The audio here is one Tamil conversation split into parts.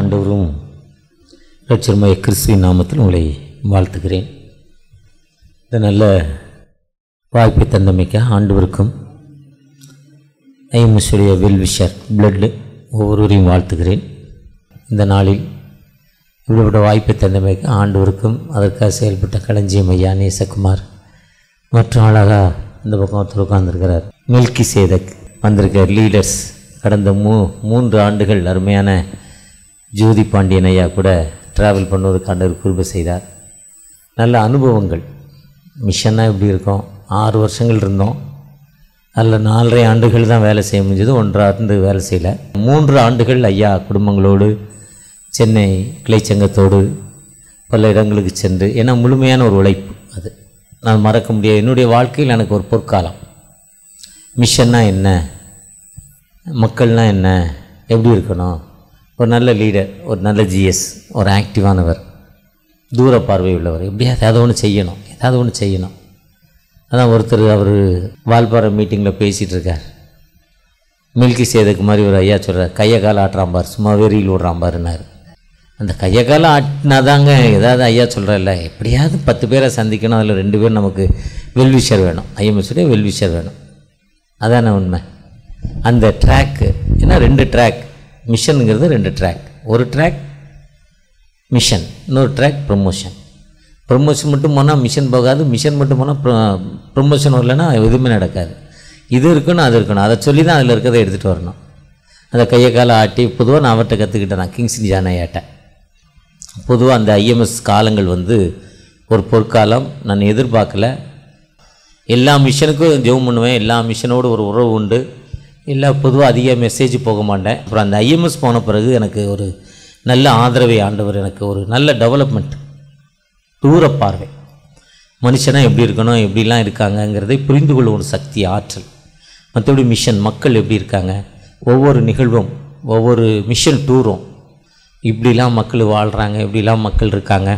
ஆண்டவரும் ரட்சருமாய கிறிஸ்துவின் நாமத்தில் உங்களை வாழ்த்துகிறேன் இந்த நல்ல வாய்ப்பை தந்தமைக்க ஆண்டவருக்கும் ஐஎம்எஸ்டைய வெல்விஷர் பிளட் ஒவ்வொருவரையும் வாழ்த்துகிறேன் இந்த நாளில் இவ்வளவு வாய்ப்பை தந்தமைக்க ஆண்டவருக்கும் அதற்காக செயல்பட்ட களஞ்சியம் ஐயா நேசகுமார் மற்றும் அழகா இந்த பக்கம் ஒருத்தர் உட்கார்ந்திருக்கிறார் மில்கி சேதக் வந்திருக்க லீடர்ஸ் கடந்த மூ மூன்று ஆண்டுகள் அருமையான ஜோதி பாண்டியன் ஐயா கூட ட்ராவல் பண்ணுவதற்கு ஆண்டவர் கிருபை செய்தார் நல்ல அனுபவங்கள் மிஷன்னா எப்படி இருக்கும் ஆறு வருஷங்கள் இருந்தோம் அதில் நாலரை ஆண்டுகள் தான் வேலை செய்ய முடிஞ்சது ஒன்றரை ஆண்டு வேலை செய்யலை மூன்று ஆண்டுகள் ஐயா குடும்பங்களோடு சென்னை கிளைச்சங்கத்தோடு பல இடங்களுக்கு சென்று ஏன்னா முழுமையான ஒரு உழைப்பு அது நான் மறக்க முடியாது என்னுடைய வாழ்க்கையில் எனக்கு ஒரு பொற்காலம் மிஷன்னா என்ன மக்கள்னா என்ன எப்படி இருக்கணும் ஒரு நல்ல லீடர் ஒரு நல்ல ஜிஎஸ் ஒரு ஆக்டிவானவர் தூர பார்வை உள்ளவர் எப்படியாவது ஏதாவது ஒன்று செய்யணும் ஏதாவது ஒன்று செய்யணும் அதான் ஒருத்தர் அவர் வால்பாறை மீட்டிங்கில் பேசிகிட்டு இருக்கார் மில்கி சேதுக்கு மாதிரி ஒரு ஐயா சொல்கிறார் கையை காலை ஆட்டுறான் பார் சும்மா வெறியில் விடுறான் பாருன்னாரு அந்த கையை காலை ஆட்டினாதாங்க ஏதாவது ஐயா சொல்கிறல்ல எப்படியாவது பத்து பேரை சந்திக்கணும் அதில் ரெண்டு பேர் நமக்கு வெல்விஷர் வேணும் ஐஎம்எஸ்டைய வெல்விஷர் வேணும் அதானே உண்மை அந்த ட்ராக்கு ஏன்னா ரெண்டு ட்ராக் மிஷனுங்கிறது ரெண்டு ட்ராக் ஒரு ட்ராக் மிஷன் இன்னொரு ட்ராக் ப்ரொமோஷன் ப்ரொமோஷன் மட்டும் போனால் மிஷன் போகாது மிஷன் மட்டும் போனால் ப்ரொமோஷன் வரலன்னா எதுவுமே நடக்காது இது இருக்கணும் அது இருக்கணும் அதை சொல்லி தான் அதில் இருக்கிறத எடுத்துகிட்டு வரணும் அந்த கையை காலை ஆட்டி பொதுவாக நான் அவர்கிட்ட கற்றுக்கிட்டேன் நான் கிங்ஸ்லி ஜானையாட்ட பொதுவாக அந்த ஐஎம்எஸ் காலங்கள் வந்து ஒரு பொற்காலம் நான் எதிர்பார்க்கல எல்லா மிஷனுக்கும் ஜெபம் பண்ணுவேன் எல்லா மிஷனோடு ஒரு உறவு உண்டு எல்லா பொதுவாக அதிக மெசேஜ் போக மாட்டேன் அப்புறம் அந்த ஐஎம்எஸ் போன பிறகு எனக்கு ஒரு நல்ல ஆதரவை ஆண்டவர் எனக்கு ஒரு நல்ல டெவலப்மெண்ட் தூர பார்வை மனுஷனா எப்படி இருக்கணும் எப்படிலாம் இருக்காங்கங்கிறதை புரிந்து கொள்ளும் ஒரு சக்தி ஆற்றல் மற்றபடி மிஷன் மக்கள் எப்படி இருக்காங்க ஒவ்வொரு நிகழ்வும் ஒவ்வொரு மிஷன் டூரும் இப்படிலாம் மக்கள் வாழ்கிறாங்க இப்படிலாம் மக்கள் இருக்காங்க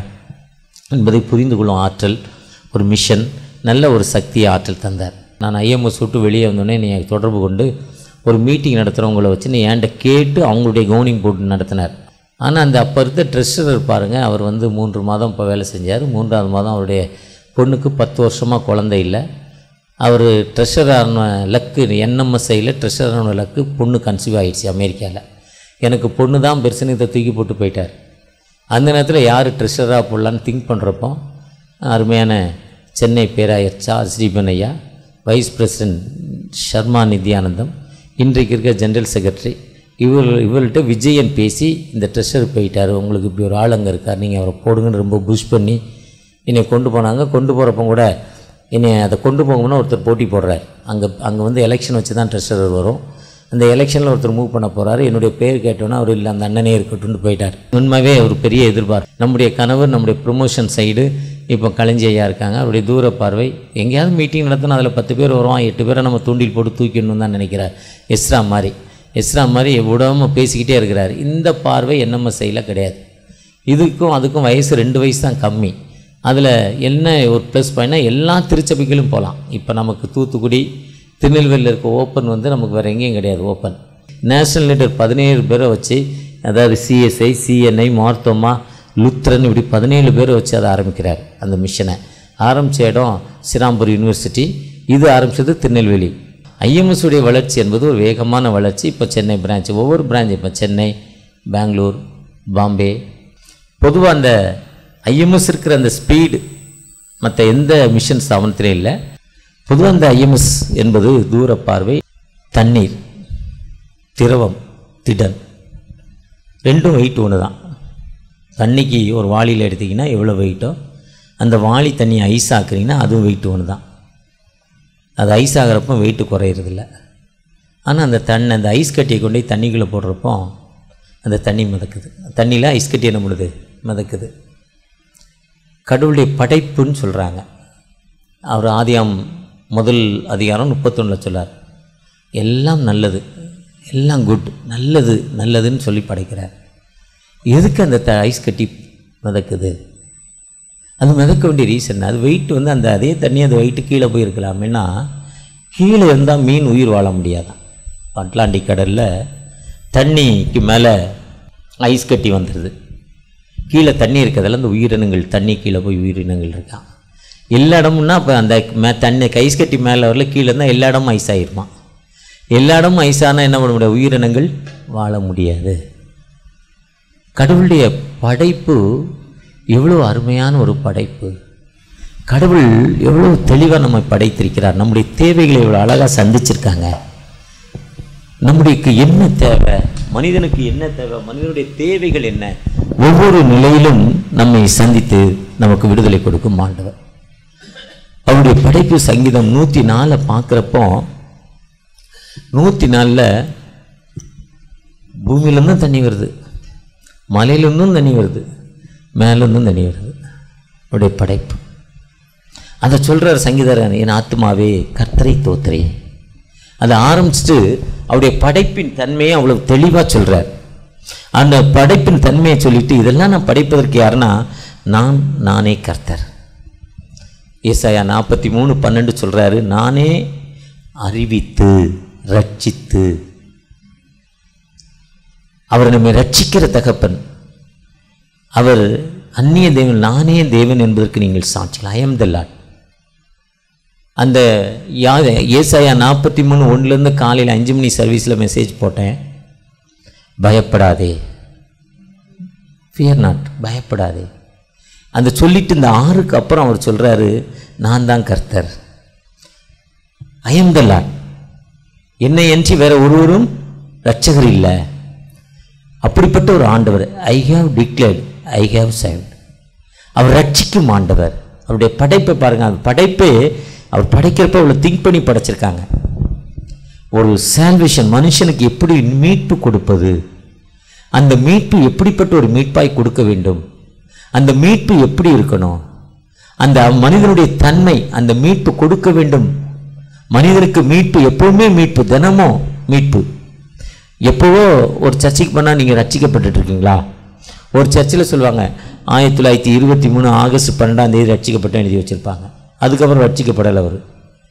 என்பதை புரிந்து கொள்ளும் ஆற்றல் ஒரு மிஷன் நல்ல ஒரு சக்தி ஆற்றல் தந்தார் நான் ஐஎம்எஸ் விட்டு வெளியே வந்தோடனே நீ தொடர்பு கொண்டு ஒரு மீட்டிங் நடத்துகிறவங்கள வச்சு நீ என்கிட்ட கேட்டு அவங்களுடைய கவுனிங் போட்டு நடத்தினார் ஆனால் அந்த அப்போ இருந்த ட்ரெஷரர் பாருங்கள் அவர் வந்து மூன்று மாதம் இப்போ வேலை செஞ்சார் மூன்றாவது மாதம் அவருடைய பொண்ணுக்கு பத்து வருஷமாக குழந்தை இல்லை அவர் ட்ரெஷரான லக்கு என்எம்எஸ்ஐயில் ட்ரெஷரான லக்கு பொண்ணு கன்சீவ் ஆகிடுச்சு அமெரிக்காவில் எனக்கு பொண்ணு தான் பெருசுன்னு இதை தூக்கி போட்டு போயிட்டார் அந்த நேரத்தில் யார் ட்ரெஷராக போடலான்னு திங்க் பண்ணுறப்போ அருமையான சென்னை பேராயர் சா ஸ்ரீபன் ஐயா வைஸ் பிரசிடென்ட் ஷர்மா நித்யானந்தம் இன்றைக்கு இருக்க ஜென்ரல் செக்ரட்டரி இவர் இவர்கிட்ட விஜயன் பேசி இந்த ட்ரெஷர் போயிட்டார் உங்களுக்கு இப்படி ஒரு ஆள் அங்கே இருக்கார் நீங்கள் அவரை போடுங்கன்னு ரொம்ப புஷ் பண்ணி என்னை கொண்டு போனாங்க கொண்டு போகிறப்ப கூட என்னை அதை கொண்டு போகணும்னா ஒருத்தர் போட்டி போடுறார் அங்கே அங்கே வந்து எலெக்ஷன் வச்சு தான் ட்ரெஷரர் வரும் அந்த எலெக்ஷனில் ஒருத்தர் மூவ் பண்ண போகிறாரு என்னுடைய பேர் கேட்டோன்னா அவர் இல்லை அந்த அண்ணனே இருக்கட்டும்னு போயிட்டார் உண்மையாகவே ஒரு பெரிய எதிர்பார்ப்பு நம்முடைய கணவர் நம்முடைய ப்ரொமோஷன் சைடு இப்போ கலைஞ்சி ஐயா இருக்காங்க அவருடைய தூர பார்வை எங்கேயாவது மீட்டிங் நடத்தினா அதில் பத்து பேர் வருவான் எட்டு பேரை நம்ம தூண்டில் போட்டு தூக்கிடணும் தான் நினைக்கிறார் எஸ்ரா மாதிரி எஸ்ரா மாதிரி விடாமல் பேசிக்கிட்டே இருக்கிறார் இந்த பார்வை என்எம்எஸ்ஐயில் கிடையாது இதுக்கும் அதுக்கும் வயசு ரெண்டு வயசு தான் கம்மி அதில் என்ன ஒரு ப்ளஸ் பாயிண்ட்னா எல்லா திருச்சபைகளும் போகலாம் இப்போ நமக்கு தூத்துக்குடி திருநெல்வேலியில் இருக்க ஓப்பன் வந்து நமக்கு வேறு எங்கேயும் கிடையாது ஓப்பன் நேஷ்னல் லீடர் பதினேழு பேரை வச்சு அதாவது சிஎஸ்ஐ சிஎன்ஐ மார்த்தோமா லுத்ரன் இப்படி பதினேழு பேரை வச்சு அதை ஆரம்பிக்கிறார் அந்த மிஷனை ஆரம்பித்த இடம் ஸ்ரீராம்பூர் யூனிவர்சிட்டி இது ஆரம்பித்தது திருநெல்வேலி ஐஎம்எஸ் உடைய வளர்ச்சி என்பது ஒரு வேகமான வளர்ச்சி இப்போ சென்னை பிரான்ச் ஒவ்வொரு பிரான்ச் இப்போ சென்னை பெங்களூர் பாம்பே பொதுவாக அந்த ஐஎம்எஸ் இருக்கிற அந்த ஸ்பீடு மற்ற எந்த மிஷன் ஸ்தாபனத்திலே இல்லை பொதுவாக அந்த ஐஎம்எஸ் என்பது தூர பார்வை தண்ணீர் திரவம் திடன் ரெண்டும் வெயிட் ஒன்று தான் தண்ணிக்கு ஒரு வாளியில் எடுத்திங்கன்னா எவ்வளோ வெயிட்டோ அந்த வாளி தண்ணி ஐஸ் ஆக்குறீங்கன்னா அதுவும் வெயிட் ஒன்று தான் அது ஐஸ் ஆகிறப்போ வெயிட்டு குறையிறதில்ல ஆனால் அந்த தண்ணி அந்த ஐஸ் கட்டியை கொண்டு போய் தண்ணிக்குள்ளே போடுறப்போ அந்த தண்ணி மிதக்குது தண்ணியில் ஐஸ் கட்டி என்ன பண்ணுது மிதக்குது கடவுளுடைய படைப்புன்னு சொல்கிறாங்க அவர் ஆதியாம் முதல் அதிகாரம் முப்பத்தொன்னில் சொல்லார் எல்லாம் நல்லது எல்லாம் குட் நல்லது நல்லதுன்னு சொல்லி படைக்கிறார் எதுக்கு அந்த த ஐஸ் கட்டி மிதக்குது அது மிதக்க வேண்டிய ரீசன் அது வெயிட் வந்து அந்த அதே தண்ணி அந்த வெயிட்டு கீழே போயிருக்கலாமேனா கீழே இருந்தால் மீன் உயிர் வாழ முடியாதான் அட்லாண்டிக் கடலில் தண்ணிக்கு மேலே ஐஸ் கட்டி வந்துடுது கீழே தண்ணி இருக்கிறதுல அந்த உயிரினங்கள் தண்ணி கீழே போய் உயிரினங்கள் இருக்கா எல்லா இடமும்னா அப்போ அந்த மே தண்ணி ஐஸ் கட்டி மேலே வரல கீழே இருந்தால் எல்லா இடமும் ஐஸ் ஆகிருமா எல்லா இடமும் ஐஸானா என்ன பண்ண முடியாது உயிரினங்கள் வாழ முடியாது கடவுளுடைய படைப்பு எவ்வளோ அருமையான ஒரு படைப்பு கடவுள் எவ்வளோ தெளிவாக நம்மை படைத்திருக்கிறார் நம்முடைய தேவைகளை எவ்வளோ அழகாக சந்திச்சிருக்காங்க நம்முடைய என்ன தேவை மனிதனுக்கு என்ன தேவை மனிதனுடைய தேவைகள் என்ன ஒவ்வொரு நிலையிலும் நம்மை சந்தித்து நமக்கு விடுதலை கொடுக்கும் ஆண்டவர் அவருடைய படைப்பு சங்கீதம் நூற்றி நாலை பார்க்குறப்போ நூற்றி நாலில் பூமியிலேருந்தும் தண்ணி வருது மலையிலேருந்தும் தண்ணி வருது மேலேருந்தும் தண்ணி வருது அவருடைய படைப்பு அதை சொல்கிறார் சங்கீதரன் என் ஆத்மாவே கர்த்தரை தோத்திரே அதை ஆரம்பிச்சுட்டு அவருடைய படைப்பின் தன்மையை அவ்வளவு தெளிவாக சொல்கிறார் அந்த படைப்பின் தன்மையை சொல்லிட்டு இதெல்லாம் நான் படைப்பதற்கு யாருன்னா நான் நானே கர்த்தர் ஏசாயா நாற்பத்தி மூணு பன்னெண்டு சொல்கிறாரு நானே அறிவித்து ரட்சித்து அவர் நம்மை ரட்சிக்கிற தகப்பன் அவர் அந்நிய தேவன் நானே தேவன் என்பதற்கு நீங்கள் சாட்சிகள் ஐ எம் த லாட் அந்த யா ஏசாயா நாற்பத்தி மூணு ஒன்றுலேருந்து காலையில் அஞ்சு மணி சர்வீஸில் மெசேஜ் போட்டேன் பயப்படாதே ஃபியர் நாட் பயப்படாதே அந்த சொல்லிட்டு இந்த ஆறுக்கு அப்புறம் அவர் சொல்கிறாரு நான் தான் கர்த்தர் ஐ எம் த லாட் என்னை அன்றி வேற ஒருவரும் ரட்சகர் இல்லை அப்படிப்பட்ட ஒரு ஆண்டவர் I have declared I have saved அவர் ரட்சிக்கும் ஆண்டவர் அவருடைய படைப்பை பாருங்க அந்த படைப்பே அவர் படைக்கிறப்ப அவ்வளோ திங்க் பண்ணி படைச்சிருக்காங்க ஒரு சால்வேஷன் மனுஷனுக்கு எப்படி மீட்பு கொடுப்பது அந்த மீட்பு எப்படிப்பட்ட ஒரு மீட்பாய் கொடுக்க வேண்டும் அந்த மீட்பு எப்படி இருக்கணும் அந்த மனிதனுடைய தன்மை அந்த மீட்பு கொடுக்க வேண்டும் மனிதனுக்கு மீட்பு எப்பவுமே மீட்பு தினமும் மீட்பு எப்போவோ ஒரு சர்ச்சைக்கு போனால் நீங்கள் ரட்சிக்கப்பட்டுட்டு இருக்கீங்களா ஒரு சர்ச்சில் சொல்லுவாங்க ஆயிரத்தி தொள்ளாயிரத்தி இருபத்தி மூணு ஆகஸ்ட் பன்னெண்டாம் தேதி ரட்சிக்கப்பட்டு எழுதி வச்சுருப்பாங்க அதுக்கப்புறம் ரட்சிக்கப்படலை அவர்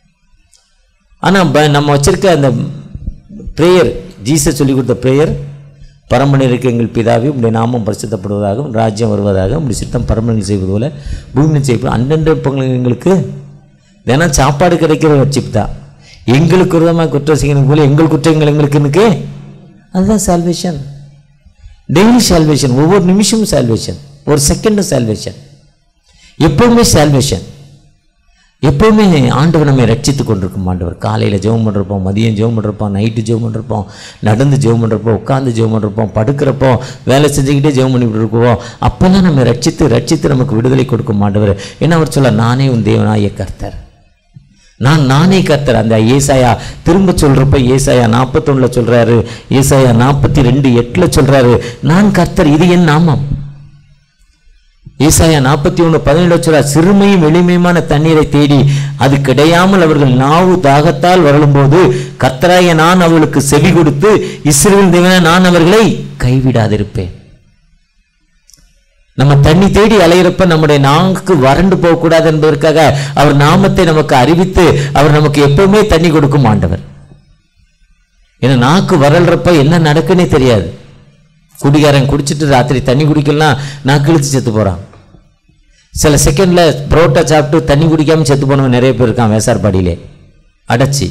ஆனால் ப நம்ம வச்சிருக்க அந்த ப்ரேயர் ஜீசஸ் சொல்லி கொடுத்த ப்ரேயர் பரமனிற்கு எங்கள் பிதாவே உங்களுடைய நாமம் பரிசுத்தப்படுவதாகவும் ராஜ்யம் வருவதாக உங்களுடைய சித்தம் பரமனில் செய்வது போல பூமியில் செய்வது அந்தந்த பொங்கல் எங்களுக்கு தினம் சாப்பாடு கிடைக்கிற ரட்சிப்பு தான் எங்களுக்கு விரோதமாக குற்றம் செய்யணும் போல எங்கள் குற்றங்கள் எங்களுக்கு இருக்கு அதுதான் சால்வேஷன் டெய்லி சால்வேஷன் ஒவ்வொரு நிமிஷமும் சால்வேஷன் ஒரு செகண்டும் சால்வேஷன் எப்பவுமே சால்வேஷன் எப்பவுமே ஆண்டவர் நம்மை ரட்சித்து கொண்டிருக்கும் ஆண்டவர் காலையில் ஜெபம் பண்ணிருப்போம் மதியம் ஜெபம் பண்ணிருப்போம் நைட்டு ஜெபம் பண்ணிருப்போம் நடந்து ஜெபம் பண்ணிருப்போம் உட்காந்து ஜெபம் பண்ணிருப்போம் படுக்கிறப்போ வேலை செஞ்சுக்கிட்டே ஜெபம் பண்ணிட்டு இருக்குவோம் அப்போல்லாம் நம்ம ரட்சித்து ரட்சித்து நமக்கு விடுதலை கொடுக்கும் ஆண்டவர் ஏன்னா அவர் சொல்ல நானே உன் தேவனாய கர்த்தர் நான் நானே கர்த்தர் அந்த ஏசாயா திரும்ப சொல்றப்ப ஏசாயா நாற்பத்தொன்னுல சொல்றாரு ஏசாயா நாற்பத்தி ரெண்டு எட்டுல சொல்றாரு நான் கர்த்தர் இது என் நாமம் ஏசாயா நாற்பத்தி ஒன்று பதினேழு சொல்றார் சிறுமையும் எளிமையுமான தண்ணீரை தேடி அது கிடையாமல் அவர்கள் நாவு தாகத்தால் வரும்போது கர்த்தராய நான் அவர்களுக்கு செவி கொடுத்து இஸ்ரேல் தேவன நான் அவர்களை கைவிடாதிருப்பேன் நம்ம தண்ணி தேடி அலையிறப்ப நம்முடைய நாக்கு வறண்டு போகக்கூடாது என்பதற்காக அவர் நாமத்தை நமக்கு அறிவித்து அவர் நமக்கு எப்பவுமே தண்ணி கொடுக்கும் ஆண்டவர் ஏன்னா நாக்கு வறள்றப்ப என்ன நடக்குன்னே தெரியாது குடிகாரன் குடிச்சிட்டு ராத்திரி தண்ணி குடிக்கலாம் நாக்கு இழுத்து செத்து போறான் சில செகண்ட்ல புரோட்டா சாப்பிட்டு தண்ணி குடிக்காம செத்து போனவன் நிறைய பேர் இருக்கான் வேசார்பாடியிலே அடைச்சி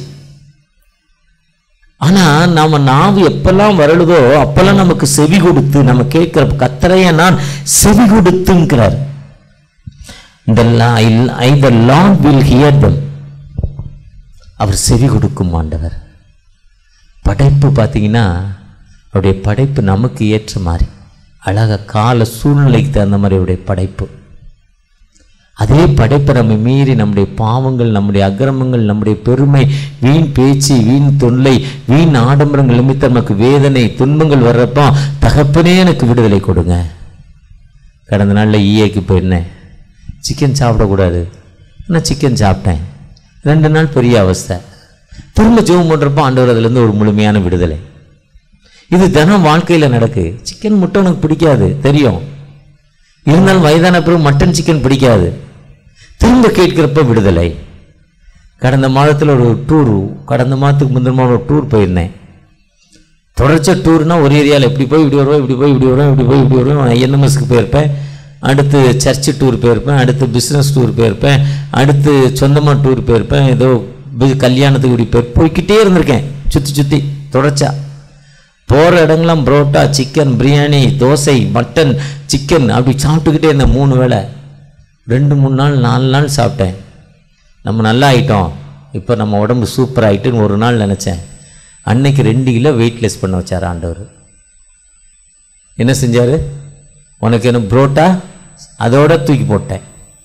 ஆனா நாம நாவு எப்பெல்லாம் வரலுதோ அப்பெல்லாம் நமக்கு செவி கொடுத்து நம்ம கேட்கிற கத்தரைய நான் செவி கொடுத்துங்கிறார் இந்த I the Lord will hear them அவர் செவி கொடுக்கும் ஆண்டவர் படைப்பு பார்த்தீங்கன்னா அவருடைய படைப்பு நமக்கு ஏற்ற மாதிரி அழகா கால சூழ்நிலைக்கு தகுந்த மாதிரி அவருடைய படைப்பு அதே படைப்பை நம்ம மீறி நம்முடைய பாவங்கள் நம்முடைய அக்கிரமங்கள் நம்முடைய பெருமை வீண் பேச்சு வீண் தொல்லை வீண் ஆடம்பரங்கள் நிமித்தம் நமக்கு வேதனை துன்பங்கள் வர்றப்போ தகப்பனே எனக்கு விடுதலை கொடுங்க கடந்த நாளில் ஈஏக்கு போயிருந்தேன் சிக்கன் சாப்பிடக்கூடாது நான் சிக்கன் சாப்பிட்டேன் ரெண்டு நாள் பெரிய அவஸ்தை திரும்ப ஜெபம் பண்ணுறப்போ ஆண்டவர் அதுலேருந்து ஒரு முழுமையான விடுதலை இது தினம் வாழ்க்கையில் நடக்கு சிக்கன் முட்டை உனக்கு பிடிக்காது தெரியும் இருந்தாலும் வயதான பிறகு மட்டன் சிக்கன் பிடிக்காது திரும்ப கேட்கிறப்ப விடுதலை கடந்த மாதத்தில் ஒரு டூர் கடந்த மாதத்துக்கு முந்தின மாதம் ஒரு டூர் போயிருந்தேன் தொடர்ச்சியாக டூர்னா ஒரு ஏரியாவில் இப்படி போய் இப்படி வருவோம் இப்படி போய் இப்படி வருவோம் இப்படி போய் இப்படி வருவோம் என்எம்எஸ்க்கு போயிருப்பேன் அடுத்து சர்ச்சு டூர் போயிருப்பேன் அடுத்து பிஸ்னஸ் டூர் போயிருப்பேன் அடுத்து சொந்தமாக டூர் போயிருப்பேன் ஏதோ பி- கல்யாணத்துக்கு இப்படி போய் போய்க்கிட்டே இருந்திருக்கேன் சுற்றி சுற்றி தொடர்ச்சா போகிற இடங்கள்லாம் parotta chicken biryani dosa mutton chicken அப்படி சாப்பிட்டுக்கிட்டே இருந்தேன் மூணு வேளை ரெண்டு மூணு நாள் நாலு நாள் சாப்பிட்டேன் நம்ம நல்லா ஆயிட்டோம் இப்போ நம்ம உடம்பு சூப்பர் ஆயிட்டுன்னு ஒரு நாள் நினச்சேன் அன்னைக்கு ரெண்டு கிலோ வெயிட்லெஸ் பண்ண வச்சார் ஆண்டவர் என்ன செஞ்சார் உனக்கு என்ன புரோட்டா அதோட தூக்கி போட்டேன்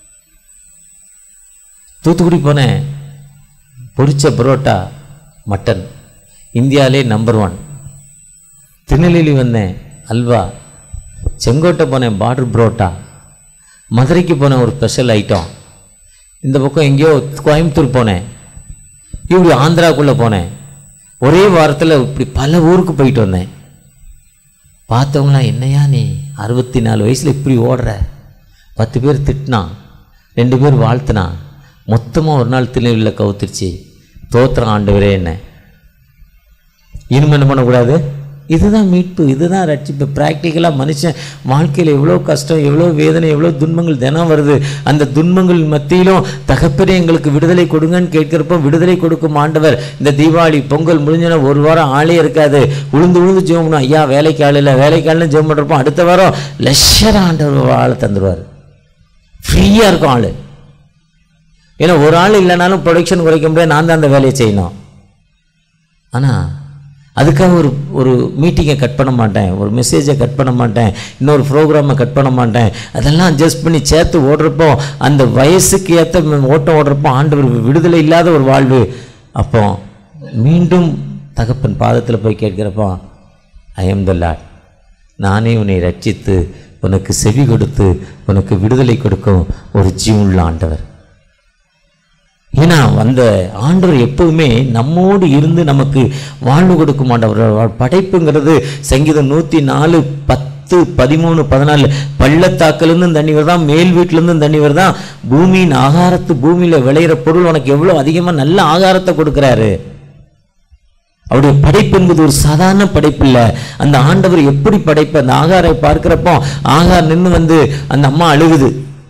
தூத்துக்குடி போனேன் பொரிச்ச புரோட்டா மட்டன் இந்தியாவிலே நம்பர் ஒன் திருநெல்வேலி வந்தேன் அல்வா செங்கோட்டை போனேன் பார்டர் புரோட்டா மதுரைக்கு போனேன் ஒரு ஸ்பெஷல் ஐட்டம் இந்த பக்கம் எங்கேயோ கோயம்புத்தூர் போனேன் இப்படி ஆந்திராக்குள்ளே போனேன் ஒரே வாரத்தில் இப்படி பல ஊருக்கு போயிட்டு வந்தேன் பார்த்தவங்களாம் என்னையா நீ அறுபத்தி நாலு வயசில் இப்படி ஓடுற பத்து பேர் திட்டினான் ரெண்டு பேர் வாழ்த்துனான் மொத்தமாக ஒரு நாள் திருநெல்வேலியில் கவுத்துருச்சு தோத்திரம் ஆண்டவரே என்ன இனிமே என்ன பண்ணக்கூடாது இதுதான் மீட்பு இதுதான் ரட்சிப்பு ப்ராக்டிக்கலாக மனுஷன் வாழ்க்கையில் எவ்வளோ கஷ்டம் எவ்வளோ வேதனை எவ்வளோ துன்பங்கள் தினம் வருது அந்த துன்பங்கள் மத்தியிலும் தகப்பனே எங்களுக்கு விடுதலை கொடுங்கன்னு கேட்கிறப்போ விடுதலை கொடுக்கும் ஆண்டவர் இந்த தீபாவளி பொங்கல் முடிஞ்சோன்னா ஒரு வாரம் ஆளே இருக்காது உளுந்து உளுந்து ஜெபம் பண்ணும் ஐயா வேலைக்கு ஆள் இல்லை வேலைக்கு ஆளுன்னு ஜெபம் பண்ணுறப்போ அடுத்த வாரம் லட்சர ஆண்டவர் ஆளை தந்துடுவார் ஃப்ரீயாக இருக்கும் ஆள் ஏன்னா ஒரு ஆள் இல்லைனாலும் ப்ரொடக்ஷன் குறைக்க முடியாது நான் தான் அந்த வேலையை செய்யணும் ஆனால் அதுக்காக ஒரு ஒரு மீட்டிங்கை கட் பண்ண மாட்டேன் ஒரு மெசேஜை கட் பண்ண மாட்டேன் இன்னொரு ப்ரோக்ராமை கட் பண்ண மாட்டேன் அதெல்லாம் அட்ஜஸ்ட் பண்ணி சேர்த்து ஓடுறப்போ அந்த வயசுக்கு ஏற்ற ஓட்டம் ஓடுறப்போ ஆண்டவர் விடுதலை இல்லாத ஒரு வாழ்வு அப்போ மீண்டும் தகப்பன் பாதத்தில் போய் கேட்கிறப்போ ஐ எம் த லாட் நானே உன்னை ரட்சித்து உனக்கு செவி கொடுத்து உனக்கு விடுதலை கொடுக்கும் ஒரு ஜீவனுள்ள ஆண்டவர் ஏன்னா அந்த ஆண்டவர் எப்பவுமே நம்மோடு இருந்து நமக்கு வாழ்வு கொடுக்கும் ஆண்டவர் படைப்புங்கிறது சங்கீதம் நூற்றி நாலு பத்து பதிமூணு பதினாலு பள்ளத்தாக்கிலிருந்தும் தண்ணி வருதான் மேல் வீட்டிலேருந்தும் தண்ணி வருதான் பூமியின் ஆகாரத்து பூமியில் விளையிற பொருள் உனக்கு எவ்வளோ அதிகமாக நல்ல ஆகாரத்தை கொடுக்குறாரு அவருடைய படைப்பு என்பது ஒரு சாதாரண படைப்பு இல்லை அந்த ஆண்டவர் எப்படி படைப்பு அந்த ஆகாரை பார்க்கிறப்போ ஆகார் நின்று வந்து அந்த அம்மா அழுகுது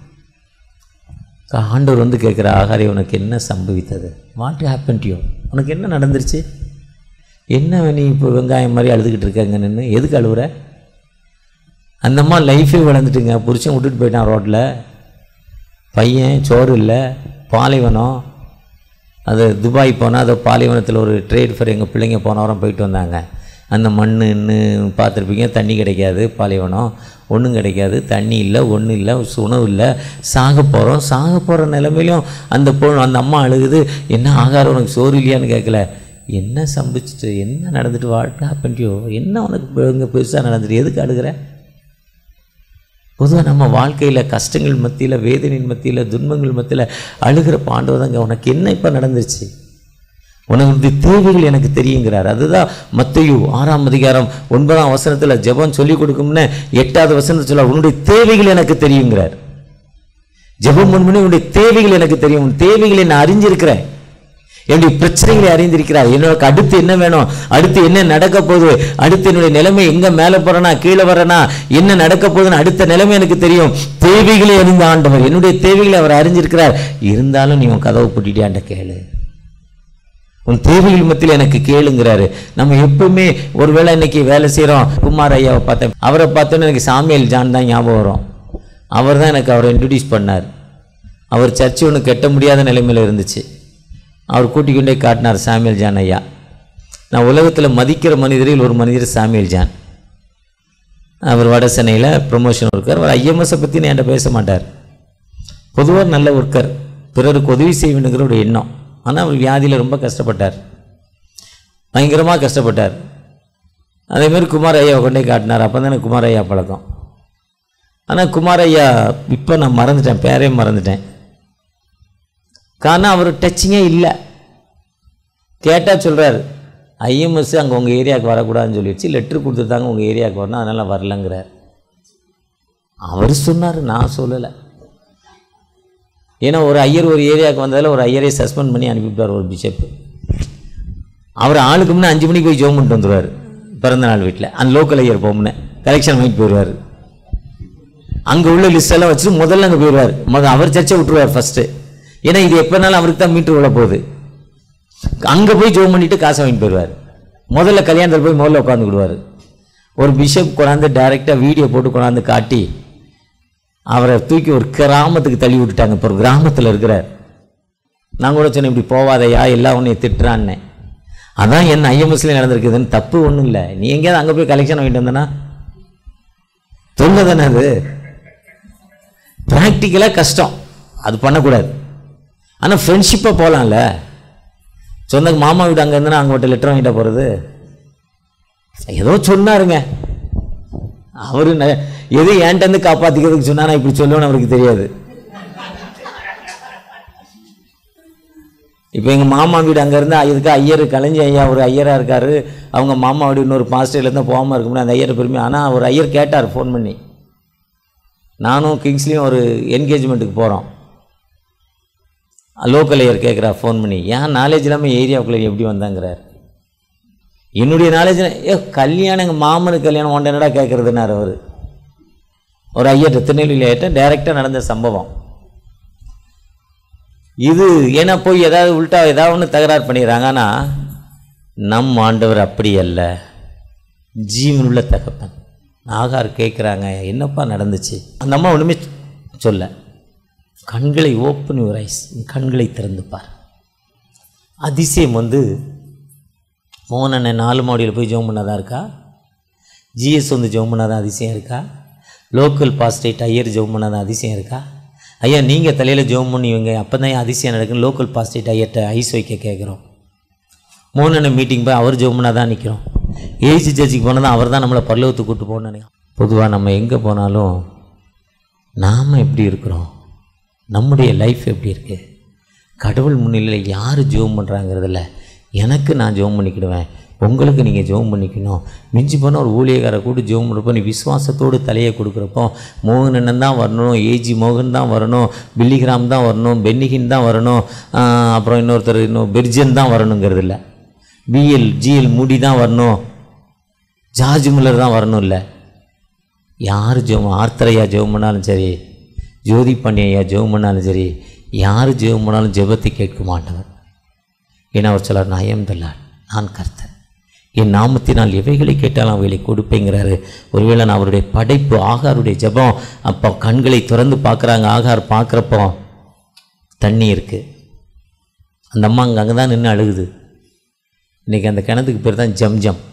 ஆண்டவர் வந்து கேட்குற ஆகாரி உனக்கு என்ன சம்பவித்தது வாட் ஹேப்பன் டு யூ உனக்கு என்ன நடந்துருச்சு என்ன நீ இப்போ வெங்காயம் மாதிரி அழுதுகிட்டு இருக்கங்க நின்று எதுக்கு அழுகுற அந்த அம்மா லைஃபே வளர்ந்துட்டுங்க புருஷன் விட்டுட்டு போயிட்டான் ரோட்டில் பையன் சோறு இல்லை பாலைவனம் அது துபாய் போனால் அது பாலைவனத்தில் ஒரு ட்ரேட் ஃபேர் எங்கள் பிள்ளைங்க போன வாரம் போயிட்டு வந்தாங்க அந்த மண் இன்னும் பார்த்துருப்பீங்க தண்ணி கிடைக்காது பாலைவனம் ஒன்றும் கிடைக்காது தண்ணி இல்லை ஒன்றும் இல்லை உணவு இல்லை சாக போகிறோம் சாக போகிற நிலைமையிலும் அந்த பொண்ணு அந்த அம்மா அழுகுது என்ன ஆகாரம் உனக்கு சோறு இல்லையான்னு கேட்கல என்ன சம்பிச்சுட்டு என்ன நடந்துட்டு வாழ்க்கை ஹாப்பன்ட்டியோ என்ன உனக்கு இங்கே பெருசாக நடந்துட்டு எதுக்கு அழுகிற பொதுவாக நம்ம வாழ்க்கையில் கஷ்டங்கள் மத்தியில் வேதனையின் மத்தியில் துன்பங்கள் மத்தியில் அழுகிற பாண்டவர் தாங்க உனக்கு என்ன இப்போ நடந்துருச்சு உனக்கு தேவைகள் எனக்கு தெரியுங்கிறார் அதுதான் மத்தையு ஆறாம் அதிகாரம் ஒன்பதாம் வசனத்தில் ஜெபம் சொல்லி கொடுக்கும்னு எட்டாவது வசனத்தில் சொல்ல உன்னுடைய தேவைகள் எனக்கு தெரியுங்கிறார் ஜெபம் முன்மணி உன்னுடைய தேவைகள் எனக்கு தெரியும் உன் தேவைகளை நான் அறிஞ்சிருக்கிறேன் என்னுடைய பிரச்சனைகளை அறிந்திருக்கிறார் என்னோட அடுத்து என்ன வேணும் அடுத்து என்ன நடக்க போகுது அடுத்து என்னுடைய நிலைமை எங்க மேலே போறேனா கீழே வரேனா என்ன நடக்க போகுதுன்னு அடுத்த நிலைமை எனக்கு தெரியும் தேவைகளை அறிந்த ஆண்டவர் என்னுடைய தேவைகளை அவர் அறிஞ்சிருக்கிறார் இருந்தாலும் நீ உன் கதவை பூட்டிட்டியாண்ட கேளு உன் தேவைகள் மத்தியில் எனக்கு கேளுங்கிறாரு நம்ம எப்பவுமே ஒருவேளை இன்னைக்கு வேலை செய்கிறோம் குமார் ஐயாவை பார்த்தேன் அவரை பார்த்தோன்னே எனக்கு சாமியல் ஜான் தான் ஞாபகம் வரும் அவர் தான் எனக்கு அவரை இன்ட்ரடியூஸ் பண்ணார் அவர் சர்ச்சு ஒன்று கட்ட முடியாத நிலைமையில் இருந்துச்சு அவர் கூட்டிக் கொண்டே காட்டினார் சாமியல் ஜான் ஐயா நான் உலகத்தில் மதிக்கிற மனிதரில் ஒரு மனிதர் சாமியல் ஜான் அவர் வட சென்னையில் ப்ரொமோஷன் ஒர்க்கர் அவர் ஐஎம்எஸை பற்றி என்கிட்ட பேச மாட்டார் பொதுவாக நல்ல ஒர்க்கர் பிறருக்கு உதவி செய்ய வேண்டுங்கிற ஒரு எண்ணம் ஆனால் அவர் வியாதியில் ரொம்ப கஷ்டப்பட்டார் பயங்கரமாக கஷ்டப்பட்டார் அதே மாதிரி குமார் ஐயாவை கொண்டே காட்டினார் அப்போ தானே குமார் ஐயா பழக்கம் ஆனால் குமார் ஐயா இப்போ நான் மறந்துட்டேன் பேரே மறந்துட்டேன் காரணம் அவர் டச்சிங்கே இல்லை கேட்டால் சொல்கிறார் ஐஎம்எஸ் அங்கே உங்கள் ஏரியாவுக்கு வரக்கூடாதுன்னு சொல்லிடுச்சு லெட்ரு கொடுத்துருந்தாங்க உங்கள் ஏரியாவுக்கு வரணும் அதனால் வரலங்கிறார் அவர் சொன்னார் நான் சொல்லலை ஏன்னா ஒரு ஐயர் ஒரு ஏரியாவுக்கு வந்ததில் ஒரு ஐயரை சஸ்பெண்ட் பண்ணி அனுப்பிவிட்டார் ஒரு பிஷப் அவர் ஆளுக்கு முன்னே அஞ்சு மணிக்கு போய் ஜோம் பண்ணிட்டு வந்துடுவார் பிறந்தநாள் வீட்டில் அந்த லோக்கல் ஐயர் பொம்மை கலெக்ஷன் வாங்கிட்டு போயிடுவார் அங்கே உள்ள லிஸ்ட் எல்லாம் வச்சுட்டு முதல்ல அங்கே போயிடுவார் முதல் அவர் சர்ச்சை விட்டுருவார் ஃபர்ஸ்ட் ஏன்னா இது எப்போனாலும் அவருக்கு தான் மீட்டர் விட போகுது அங்கே போய் ஜோம் பண்ணிட்டு காசை வாங்கிட்டு போயிடுவார் முதல்ல கல்யாணத்தில் போய் முதல்ல உட்காந்துக்கிடுவார் ஒரு பிஷப் கொண்டாந்து டைரெக்டாக வீடியோ போட்டு கொண்டாந்து காட்டி அவரை தூக்கி ஒரு கிராமத்துக்கு தள்ளி விட்டுட்டாங்க இப்போ ஒரு கிராமத்தில் இருக்கிறார் நான் கூட சொன்னேன் இப்படி போவாதையா எல்லாம் உன்னை திட்டுறான்னே அதான் என் ஐஎம்எஸ்ல நடந்திருக்குதுன்னு தப்பு ஒன்றும் இல்லை நீ எங்கேயாவது அங்கே போய் கலெக்ஷன் வாங்கிட்டு வந்தனா தொல்லை தானே அது ப்ராக்டிக்கலாக கஷ்டம் அது பண்ணக்கூடாது ஆனால் ஃப்ரெண்ட்ஷிப்பாக போகலாம்ல சொந்த மாமா வீடு அங்கே இருந்தா அங்கே மட்டும் லெட்டர் வாங்கிட்ட போகிறது ஏதோ சொன்னாருங்க அவரு ந- எது என்கிட்ட இருந்து காப்பாத்திக்கிறதுக்கு சொன்னா நான் இப்படி சொல்லுவேன்னு அவருக்கு தெரியாது இப்போ எங்கள் மாமா வீடு அங்கே இருந்து இதுக்கு ஐயர் கலைஞ்சி ஐயா ஒரு ஐயராக இருக்காரு அவங்க மாமா வீடு இன்னொரு பாஸ்டர்லேருந்து போகாமல் இருக்க முடியாது அந்த ஐயரை பெருமை ஆனால் ஒரு ஐயர் கேட்டார் ஃபோன் பண்ணி நானும் கிங்ஸ்லேயும் ஒரு என்கேஜ்மெண்ட்டுக்கு போகிறோம் லோக்கல் ஐயர் கேட்குறா ஃபோன் பண்ணி ஏன் நாலேஜ் இல்லாமல் ஏரியாவுக்குள்ளே எப்படி வந்தாங்கிறார் என்னுடைய நாலேஜ் ஏ கல்யாணம் எங்கள் மாமனுக்கு கல்யாணம் ஒன்றை என்னடா கேட்குறதுனார் அவர் ஒரு ஐயர் திருநெல்வேலி ஐயர்கிட்ட டைரெக்டாக நடந்த சம்பவம் இது ஏன்னா போய் ஏதாவது உள்டா ஏதாவது ஒன்று தகராறு பண்ணிடுறாங்க ஆனால் நம் ஆண்டவர் அப்படி அல்ல ஜீவனுள்ள தகப்பன் ஆகார் கேட்குறாங்க என்னப்பா நடந்துச்சு அந்த அம்மா ஒன்றுமே சொல்ல கண்களை ஓப்பன் யுவர் ஐஸ் கண்களை திறந்து பார் அதிசயம் வந்து மோகன் அண்ணன் நாலு மாடியில் போய் ஜெபம் பண்ணதா இருக்கா ஜிஎஸ் வந்து ஜெபம் பண்ணாதான் அதிசயம் இருக்கா லோக்கல் பாஸ்டேட் ஐயர் ஜெபம் பண்ணாதான் அதிசயம் இருக்கா ஐயா நீங்கள் தலையில் ஜெபம் பண்ணுவீங்க அப்போ தான் அதிசயம் நடக்கும் லோக்கல் பாஸ்டேட் ஐயர்கிட்ட ஐஸ் வைக்க கேட்குறோம் மோகன் அண்ணன் மீட்டிங் போய் அவர் ஜெபம் பண்ணாதான் நிற்கிறோம் ஏஜி ஜட்ஜிக்கு போனால் தான் அவர் தான் நம்மளை பல்லவத்துக்கு கூட்டு போகணும்னு நினைக்கிறோம் பொதுவாக நம்ம எங்கே போனாலும் நாம் எப்படி இருக்கிறோம் நம்முடைய லைஃப் எப்படி இருக்கு கடவுள் முன்னிலையில் யார் ஜெபம் பண்ணுறாங்கிறதுல எனக்கு நான் ஜெபம் பண்ணிக்கிடுவேன் உங்களுக்கு நீங்கள் ஜெபம் பண்ணிக்கணும் மிஞ்சி போனால் ஒரு ஊழியக்காரை கூட ஜெபம் பண்ணுறப்போ நீ விசுவாசத்தோடு தலையை கொடுக்குறப்போ மோகன் அண்ணன் தான் வரணும் ஏஜி மோகன் தான் வரணும் பில்லிகிராம் தான் வரணும் பென்னிகின் தான் வரணும் ஆஹ் அப்புறம் இன்னொருத்தர் இன்னும் பெர்ஜன் தான் வரணுங்கிறது இல்லை பிஎல் ஜிஎல் மூடி தான் வரணும் ஜார்ஜ் முல்லர் தான் வரணும் இல்லை யார் ஜெபம் ஆர்த்தரையா ஜெபம் பண்ணாலும் சரி ஜோதி பாண்டியையா ஜெபம் பண்ணாலும் சரி யார் ஜெபம் பண்ணாலும் ஜெபத்தை கேட்க மாட்டவர் ஏன்னா அவர் சொல்லார் நயம் தல்லார் நான் கர்த்தர் என் நாமத்தினால் எவைகளை கேட்டாலும் அவைகளை கொடுப்பேங்கிறாரு ஒருவேளை நான் அவருடைய படைப்பு ஆகாருடைய ஜெபம் அப்போ கண்களை திறந்து பார்க்குறாங்க ஆகார் பார்க்குறப்போ தண்ணி இருக்குது அந்த அம்மா அங்கே அங்கே தான் நின்று அழுகுது இன்றைக்கி அந்த கிணத்துக்கு பேர் தான் ஜம் ஜம்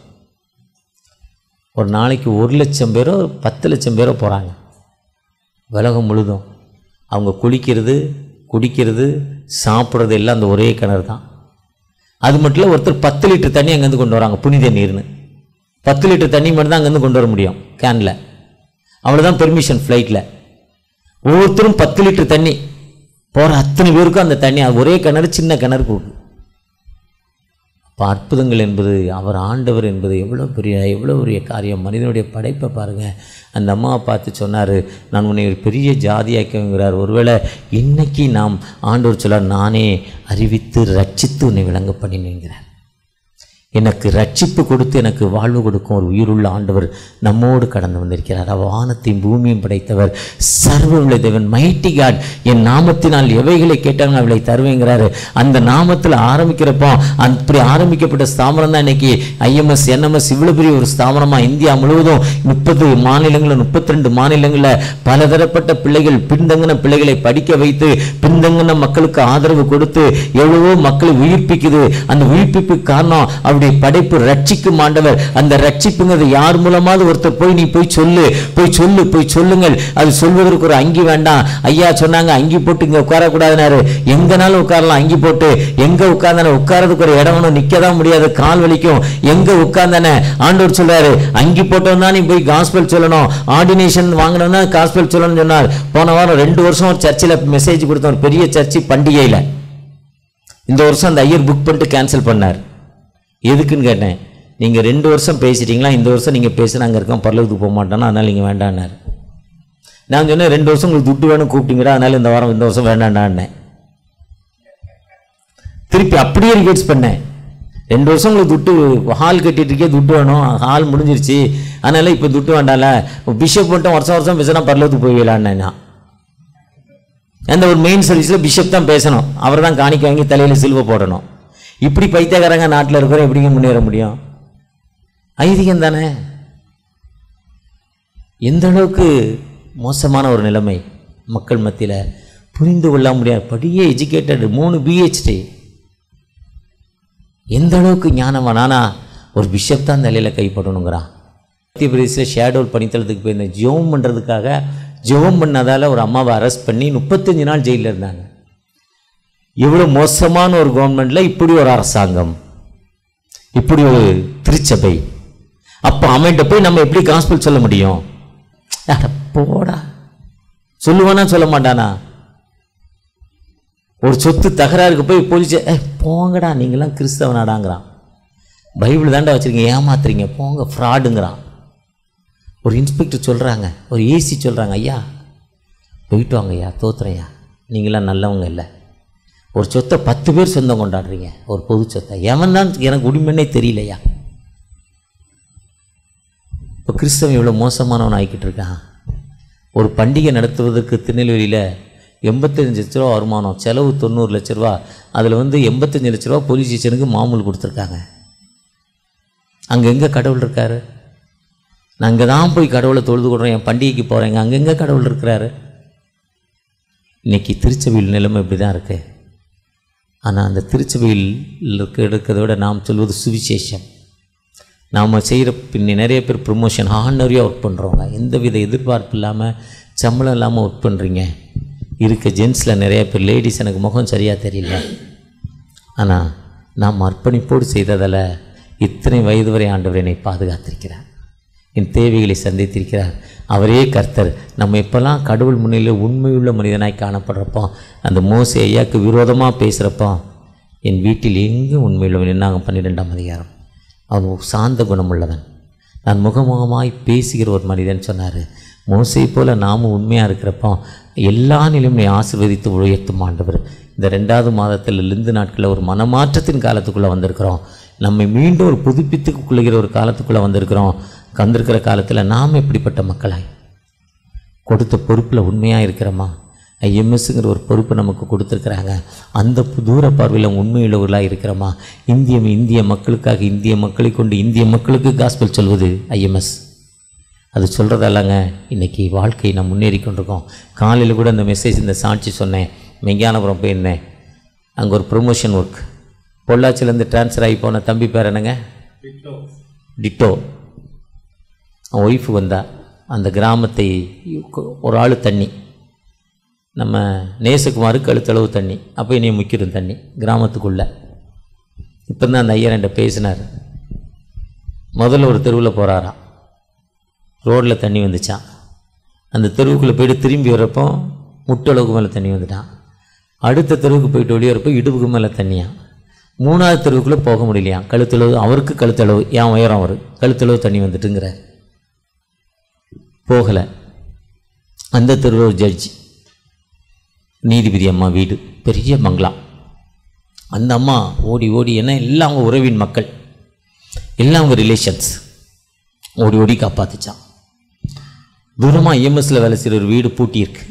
ஒரு நாளைக்கு ஒரு லட்சம் பேரோ பத்து லட்சம் பேரோ போகிறாங்க உலகம் முழுதும் அவங்க குளிக்கிறது குடிக்கிறது சாப்பிட்றது எல்லாம் அந்த ஒரே கிணறு தான் அது மட்டும் இல்லை ஒருத்தர் பத்து லிட்டர் தண்ணி அங்கேருந்து கொண்டு வராங்க புனித நீர்னு பத்து லிட்டர் தண்ணி மட்டும் தான் அங்கேருந்து கொண்டு வர முடியும் கேனில் அவ்வளோதான் பெர்மிஷன் ஃப்ளைட்டில் ஒவ்வொருத்தரும் பத்து லிட்டர் தண்ணி போகிற அத்தனை பேருக்கும் அந்த தண்ணி அது ஒரே கிணறு சின்ன கிணறு கொடுக்கு அப்போ அற்புதங்கள் என்பது அவர் ஆண்டவர் என்பது எவ்வளோ பெரிய எவ்வளோ பெரிய காரியம் மனிதனுடைய படைப்பை பாருங்கள் அந்த அம்மாவை பார்த்து சொன்னார் நான் உன்னை ஒரு பெரிய ஜாதியாக்குங்கிறார் ஒருவேளை இன்னைக்கு நாம் ஆண்டவர் சொல்லார் நானே அறிவித்து ரட்சித்து உன்னை விளங்க பண்ணினேங்கிறார் எனக்கு ரட்சிப்பு கொடுத்து எனக்கு வாழ்வு கொடுக்கும் ஒரு உயிருள்ள ஆண்டவர் நம்மோடு கடந்து வந்திருக்கிறார் அவர் வானத்தையும் பூமியும் படைத்தவர் சர்வ தேவன் மைட்டி காட் என் நாமத்தினால் எவைகளை கேட்டாங்க அவளை தருவேங்கிறாரு அந்த நாமத்தில் ஆரம்பிக்கிறப்போ அப்படி ஆரம்பிக்கப்பட்ட ஸ்தாபனம் தான் இன்னைக்கு ஐஎம்எஸ் என்எம்எஸ் இவ்வளோ பெரிய ஒரு ஸ்தாபனமாக இந்தியா முழுவதும் முப்பது மாநிலங்களில் முப்பத்தி ரெண்டு மாநிலங்களில் பலதரப்பட்ட பிள்ளைகள் பின்தங்கின பிள்ளைகளை படிக்க வைத்து பின்தங்கின மக்களுக்கு ஆதரவு கொடுத்து எவ்வளவோ மக்களை உயிர்ப்பிக்குது அந்த உயிர்ப்பிப்புக்கு காரணம் அவருடைய படைப்பு ரட்சிக்கும் ஆண்டவர் அந்த ரட்சிப்புங்கிறது யார் மூலமாவது ஒருத்தர் போய் நீ போய் சொல்லு போய் சொல்லு போய் சொல்லுங்கள் அது சொல்வதற்கு ஒரு அங்கி வேண்டாம் ஐயா சொன்னாங்க அங்கி போட்டு இங்க உட்காரக்கூடாதுனாரு எங்கனாலும் உட்காரலாம் அங்கி போட்டு எங்க உட்கார்ந்தானே உட்காரதுக்கு ஒரு இடம் ஒன்றும் நிக்க தான் முடியாது கால் வலிக்கும் எங்க உட்கார்ந்தானே ஆண்டவர் சொல்றாரு அங்கி போட்டோம் தான் நீ போய் காஸ்பல் சொல்லணும் ஆர்டினேஷன் வாங்கணும்னா காஸ்பல் சொல்லணும்னு சொன்னார் போன வாரம் ரெண்டு வருஷம் ஒரு சர்ச்சில் மெசேஜ் கொடுத்தோம் ஒரு பெரிய சர்ச்சு பண்டிகையில் இந்த வருஷம் அந்த ஐயர் புக் பண்ணிட்டு கேன்சல் பண்ணார் எதுக்குன்னு கேட்டேன் நீங்கள் ரெண்டு வருஷம் பேசிட்டீங்களா இந்த வருஷம் நீங்கள் பேசுனா அங்கே இருக்கோம் பரலோகத்துக்கு போக மாட்டோன்னா அதனால் நீங்கள் வேண்டான்னார் நான் சொன்னேன் ரெண்டு வருஷம் உங்களுக்கு துட்டு வேணும் கூப்பிட்டீங்கடா அதனால இந்த வாரம் இந்த வருஷம் வேண்டாண்டான்னேன் திருப்பி அப்படியே ரிகேட்ஸ் பண்ணேன் ரெண்டு வருஷம் உங்களுக்கு துட்டு ஹால் கட்டிட்டு இருக்கே துட்டு வேணும் ஹால் முடிஞ்சிருச்சு அதனால இப்போ துட்டு வேண்டாம்ல பிஷப் மட்டும் வருஷம் வருஷம் பேசினா பரலத்துக்கு போயிடலான்னு நான் அந்த ஒரு மெயின் சர்வீஸில் பிஷப் தான் பேசணும் அவர் தான் காணிக்க வாங்கி தலையில் சில்வ போடணும் இப்படி பைத்தியக்காரங்க நாட்டில் இருக்கிற எப்படிங்க முன்னேற முடியும் ஐதீகம் தானே எந்த அளவுக்கு மோசமான ஒரு நிலைமை மக்கள் மத்தியில் புரிந்து கொள்ள முடியாது படியே எஜுகேட்டட் மூணு பிஹெச்டி எந்த அளவுக்கு ஞானவான் ஆனா ஒரு பிஷப் தான் தலையில் கைப்படணுங்கிறான் மத்திய பிரதேசில் ஷேடோல் பணித்தளத்துக்கு போயிருந்தேன் ஜெபம் பண்ணுறதுக்காக ஜெபம் பண்ணதால் ஒரு அம்மாவை அரெஸ்ட் பண்ணி முப்பத்தஞ்சு நாள் ஜெயிலில் இருந்தாங்க இவ்வளோ மோசமான ஒரு கவர்மெண்ட்டில் இப்படி ஒரு அரசாங்கம் இப்படி ஒரு திருச்சபை அப்போ அவன்கிட்ட போய் நம்ம எப்படி காஸ்பிள் சொல்ல முடியும் அட போடா சொல்லுவானா சொல்ல மாட்டானா ஒரு சொத்து தகராறுக்கு போய் போலீஸ் ஏ போங்கடா நீங்களாம் கிறிஸ்தவனாடாங்கிறான் பைபிள் தாண்டா வச்சுருக்கீங்க ஏமாத்துறீங்க போங்க ஃப்ராடுங்கிறான் ஒரு இன்ஸ்பெக்டர் சொல்கிறாங்க ஒரு ஏசி சொல்கிறாங்க ஐயா போயிட்டு வாங்க ஐயா தோத்துறையா நீங்களாம் நல்லவங்க இல்லை ஒரு சொத்தை பத்து பேர் சொந்தம் கொண்டாடுறீங்க ஒரு பொது சொத்தை எவன் தான் எனக்கு உரிமைன்னே தெரியலையா இப்போ கிறிஸ்தவன் இவ்வளோ மோசமானவன் ஆகிக்கிட்டு இருக்கான் ஒரு பண்டிகை நடத்துவதற்கு திருநெல்வேலியில் எண்பத்தஞ்சு லட்ச ரூபா வருமானம் செலவு தொண்ணூறு லட்ச ரூபா அதில் வந்து எண்பத்தஞ்சு லட்ச ரூபா போலீஸ் ஸ்டேஷனுக்கு மாமூல் கொடுத்துருக்காங்க அங்கே எங்கே கடவுள் இருக்காரு நான் அங்கே தான் போய் கடவுளை தொழுது கொடுறேன் என் பண்டிகைக்கு போகிறேங்க அங்கெங்கே கடவுள் இருக்கிறாரு இன்னைக்கு திருச்சபையில் நிலைமை இப்படி தான் இருக்குது ஆனால் அந்த திருச்சபையில் இருக்க இருக்கிறத விட நாம் சொல்வது சுவிசேஷம் நாம் செய்கிற பின்ன நிறைய பேர் ப்ரொமோஷன் ஹானரியாக ஒர்க் பண்ணுறவங்க எந்தவித எதிர்பார்ப்பு இல்லாமல் சம்பளம் இல்லாமல் ஒர்க் பண்ணுறீங்க இருக்க ஜென்ஸில் நிறைய பேர் லேடிஸ் எனக்கு முகம் சரியாக தெரியல ஆனால் நாம் அர்ப்பணிப்போடு செய்ததால் இத்தனை வயது வரை ஆண்டவர் என்னை பாதுகாத்திருக்கிறார் என் தேவைகளை சந்தித்திருக்கிறார் அவரே கர்த்தர் நம்ம எப்போல்லாம் கடவுள் முன்னிலையில் உண்மையுள்ள மனிதனாய் காணப்படுறப்போ அந்த மோசே ஐயாக்கு விரோதமாக பேசுகிறப்போ என் வீட்டில் எங்கும் உண்மையுள்ளவன் என்னாகும் பன்னிரெண்டாம் அதிகாரம் அவன் சாந்த குணமுள்ளவன் நான் முகமுகமாய் பேசுகிற ஒரு மனிதன் சொன்னார் மோசை போல நாமும் உண்மையாக இருக்கிறப்போ எல்லா நிலையும் நீ ஆசீர்வதித்து உயர்த்தும் ஆண்டவர் இந்த ரெண்டாவது மாதத்தில் லிந்து நாட்களில் ஒரு மனமாற்றத்தின் காலத்துக்குள்ளே வந்திருக்கிறோம் நம்மை மீண்டும் ஒரு புதுப்பித்துக் கொள்ளுகிற ஒரு காலத்துக்குள்ளே வந்திருக்கிறோம் வந்திருக்கிற காலத்தில் நாம் எப்படிப்பட்ட மக்களாய் கொடுத்த பொறுப்பில் உண்மையாக இருக்கிறோமா ஐஎம்எஸ்ங்கிற ஒரு பொறுப்பு நமக்கு கொடுத்துருக்குறாங்க அந்த தூர பார்வையில் உண்மையுள்ளவர்களாக இருக்கிறோமா இந்திய இந்திய மக்களுக்காக இந்திய மக்களை கொண்டு இந்திய மக்களுக்கு காஸ்பல் சொல்வது ஐஎம்எஸ் அது சொல்கிறதல்லங்க இன்றைக்கி வாழ்க்கையை நான் முன்னேறி கொண்டிருக்கோம் காலையில் கூட இந்த மெசேஜ் இந்த சாட்சி சொன்னேன் மெஞ்ஞானபுரம் போயிருந்தேன் அங்கே ஒரு ப்ரொமோஷன் ஒர்க் பொள்ளாச்சிலேருந்து ட்ரான்ஸ்ஃபர் ஆகி போன தம்பி பேர் என்னங்க டிட்டோ அவன் ஒய்ஃபு வந்தா அந்த கிராமத்தை ஒரு ஆள் தண்ணி நம்ம நேசகுமாருக்கு கழுத்தளவு தண்ணி அப்போ இனி முக்கிடும் தண்ணி கிராமத்துக்குள்ளே இப்போ தான் அந்த ஐயர் என்கிட்ட பேசினார் முதல்ல ஒரு தெருவில் போகிறாராம் ரோட்டில் தண்ணி வந்துச்சான் அந்த தெருவுக்குள்ளே போயிட்டு திரும்பி வரப்போ முட்டளவுக்கு மேலே தண்ணி வந்துட்டான் அடுத்த தெருவுக்கு போயிட்டு வெளியே வரப்போ இடுப்புக்கு மேலே தண்ணியா மூணாவது தெருவுக்குள்ளே போக முடியலையாம் கழுத்தளவு அவருக்கு கழுத்தளவு என் உயரம் அவர் கழுத்தளவு தண்ணி வந்துட்டுங்கிறார் போகலை அந்த தெருவில் ஒரு ஜட்ஜி நீதிபதி அம்மா வீடு பெரிய பங்களா அந்த அம்மா ஓடி ஓடி என்ன எல்லாம் அவங்க உறவின் மக்கள் எல்லாம் அவங்க ரிலேஷன்ஸ் ஓடி ஓடி காப்பாத்துச்சான் தூரமாக இஎம்எஸ்ல வேலை செய்கிற ஒரு வீடு பூட்டியிருக்கு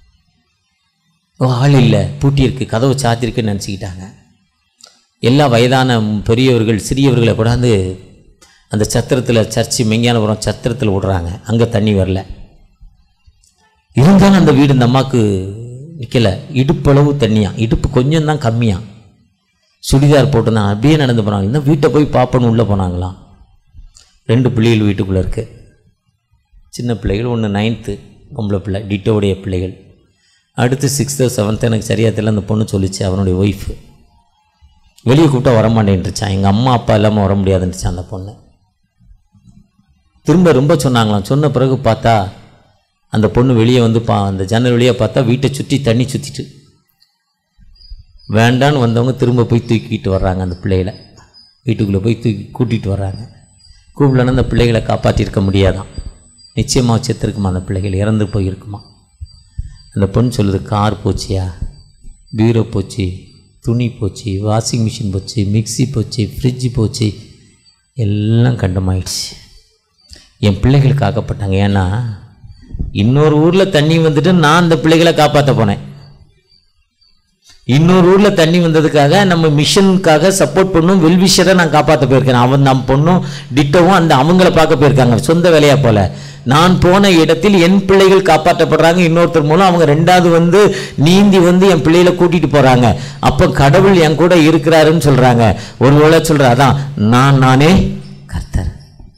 ஓ, ஆள் இல்லை பூட்டியிருக்கு கதவு சாத்திருக்குன்னு நினச்சிக்கிட்டாங்க எல்லா வயதான பெரியவர்கள் சிறியவர்களை கொண்டாந்து அந்த சத்திரத்தில் சர்ச்சு மெஞ்ஞானபுரம் சத்திரத்தில் விடுறாங்க அங்கே தண்ணி வரல இருந்தாலும் அந்த வீடு இந்த அம்மாவுக்கு நிற்கலை இடுப்பளவு தண்ணியா இடுப்பு கொஞ்சம் தான் கம்மியா சுடிதார் போட்டுருந்தாங்க அப்படியே நடந்து போனாங்க இன்னும் வீட்டை போய் பார்ப்போன்னு உள்ளே போனாங்களாம் ரெண்டு பிள்ளைகள் வீட்டுக்குள்ளே இருக்கு சின்ன பிள்ளைகள் ஒன்று நைன்த்து பொம்பளை பிள்ளை டிட்டோடைய பிள்ளைகள் அடுத்து சிக்ஸ்த்து செவன்த்து எனக்கு சரியா தெரியல அந்த பொண்ணு சொல்லிச்சு அவனுடைய ஒய்ஃபு வெளியே கூப்பிட்டா வரமாட்டேன்ட்டுச்சான் எங்கள் அம்மா அப்பா இல்லாமல் வர முடியாதுன்னுச்சான் அந்த பொண்ணு திரும்ப ரொம்ப சொன்னாங்களாம் சொன்ன பிறகு பார்த்தா அந்த பொண்ணு வெளியே வந்து பா அந்த ஜன்னல் வெளியே பார்த்தா வீட்டை சுற்றி தண்ணி சுற்றிட்டு வேண்டான்னு வந்தவங்க திரும்ப போய் தூக்கிட்டு வர்றாங்க அந்த பிள்ளைகளை வீட்டுக்குள்ளே போய் தூக்கி கூட்டிகிட்டு வர்றாங்க கூப்பிடலன்னா அந்த பிள்ளைகளை காப்பாற்றிருக்க முடியாதான் நிச்சயமாக செத்துருக்குமா அந்த பிள்ளைகள் இறந்து போயிருக்குமா அந்த பொண்ணு சொல்லுது கார் போச்சியா பீரோ போச்சு துணி போச்சு வாஷிங் மிஷின் போச்சு மிக்ஸி போச்சு ஃப்ரிட்ஜு போச்சு எல்லாம் கண்டமாயிடுச்சு என் பிள்ளைகள் காக்கப்பட்டாங்க ஏன்னா இன்னொரு ஊரில் தண்ணி வந்துட்டு நான் அந்த பிள்ளைகளை காப்பாற்ற போனேன் இன்னொரு ஊரில் தண்ணி வந்ததுக்காக நம்ம மிஷனுக்காக சப்போர்ட் பண்ணும் வெல்விஷரை நான் காப்பாற்ற போயிருக்கேன் அவன் நம்ம பொண்ணும் டிட்டோவும் அந்த அவங்கள பார்க்க போயிருக்காங்க சொந்த வேலையா போல நான் போன இடத்தில் என் பிள்ளைகள் காப்பாற்றப்படுறாங்க இன்னொருத்தர் மூலம் அவங்க ரெண்டாவது வந்து நீந்தி வந்து என் பிள்ளைகளை கூட்டிட்டு போறாங்க அப்போ கடவுள் என் கூட இருக்கிறாருன்னு சொல்றாங்க ஒருவேளை சொல்ற அதான் நான் நானே கர்த்தர்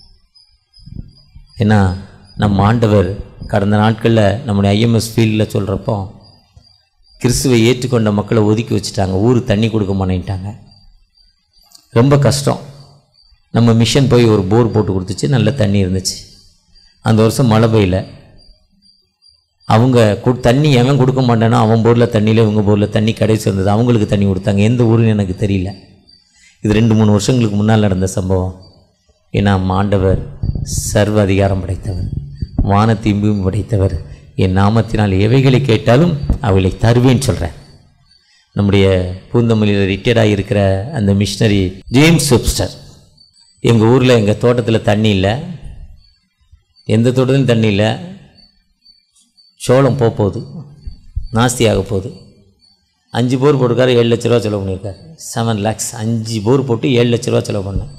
ஏன்னா நம்ம ஆண்டவர் கடந்த நாட்களில் நம்முடைய ஐஎம்எஸ் ஃபீல்டில் சொல்கிறப்போ கிறிஸ்துவை ஏற்றுக்கொண்ட மக்களை ஒதுக்கி வச்சுட்டாங்க ஊர் தண்ணி கொடுக்க மாட்டேன்ட்டாங்க ரொம்ப கஷ்டம் நம்ம மிஷன் போய் ஒரு போர் போட்டு கொடுத்துச்சு நல்ல தண்ணி இருந்துச்சு அந்த வருஷம் மழை பெய்யல அவங்க கு- தண்ணி எவன் கொடுக்க மாட்டானோ அவன் போரில் தண்ணியில் இவங்க போரில் தண்ணி கடைசி வந்தது அவங்களுக்கு தண்ணி கொடுத்தாங்க எந்த ஊருன்னு எனக்கு தெரியல இது ரெண்டு மூணு வருஷங்களுக்கு முன்னால் நடந்த சம்பவம் ஏன்னா ஆண்டவர் சர்வ அதிகாரம் படைத்தவர் வானத்தையும் பூமி படைத்தவர் என் நாமத்தினால் எவைகளை கேட்டாலும் அவைகளை தருவேன்னு சொல்கிறேன் நம்முடைய பூந்தமல்லியில் ரிட்டையர்டாக இருக்கிற அந்த மிஷினரி ஜேம்ஸ் வெப்ஸ்டர் எங்கள் ஊரில் எங்கள் தோட்டத்தில் தண்ணி இல்லை எந்த தோட்டத்திலும் தண்ணி இல்லை சோளம் போக போகுது நாஸ்தியாக போகுது அஞ்சு போர் போட்டிருக்காரு ஏழு லட்ச ரூபா செலவு பண்ணியிருக்காரு செவன் லேக்ஸ் அஞ்சு போர் போட்டு ஏழு லட்ச ரூபா செலவு பண்ணேன்